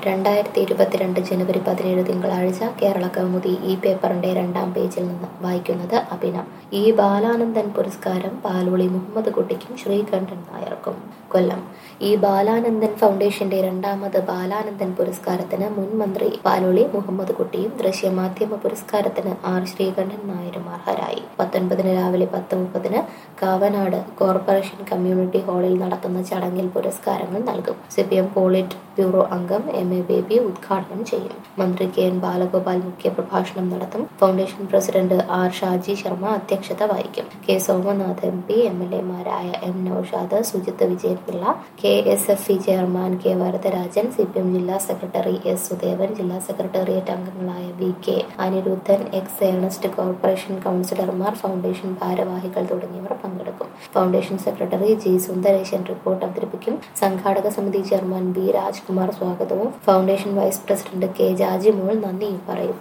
രണ്ടായിരത്തി ഇരുപത്തിരണ്ട് ജനുവരി പതിനേഴ് തിങ്കളാഴ്ച കേരള കൗമുദി ഈ പേപ്പറിന്റെ രണ്ടാം പേജിൽ നിന്ന് വായിക്കുന്നത് അഭിന ഈ ബാലാനന്ദൻ പുരസ്കാരം പാലോളി മുഹമ്മദ് കുട്ടിക്കും ശ്രീകണ്ഠൻ നായർക്കും കൊല്ലം ഈ ബാലാനന്ദൻ ഫൗണ്ടേഷന്റെ രണ്ടാമത് ബാലാനന്ദൻ പുരസ്കാരത്തിന് മുൻ മന്ത്രി പാലോളി മുഹമ്മദ് കുട്ടിയും ദൃശ്യമാധ്യമ പുരസ്കാരത്തിന് ആർ ശ്രീകണ്ഠൻ നായരും അർഹരായി പത്തൊൻപതിന് രാവിലെ പത്ത് മുപ്പതിന് കാവനാട് കോർപ്പറേഷൻ കമ്മ്യൂണിറ്റി ഹാളിൽ നടക്കുന്ന ചടങ്ങിൽ പുരസ്കാരങ്ങൾ നൽകും C P M politburo അംഗം എം എ ബേബി ഉദ്ഘാടനം ചെയ്യും മന്ത്രി കെ എൻ ബാലഗോപാൽ മുഖ്യപ്രഭാഷണം നടത്തും foundation president R Shaji Sharma അധ്യക്ഷത വഹിക്കും K Somanath M P M L എമാരായ M Noushad Sujith Vijayapillai K S F E chairman K Varadarajan C P M ജില്ലാ സെക്രട്ടറി എസ് സുദേവൻ ജില്ലാ സെക്രട്ടേറിയറ്റ് അംഗങ്ങളായ V K Anirudhan X Ernest corporation കൗൺസിലർമാർ ഫൗണ്ടേഷൻ ഭാരവാഹികൾ തുടങ്ങിയവർ പങ്കെടുക്കും foundation secretary G Sundaresan report അവതരിപ്പിക്കും സംഘാടക സമിതി ചെയർമാൻ ബി രാജ്കുമാർ സ്വാഗതവും foundation vice president K Jajimol നന്ദിയും പറയും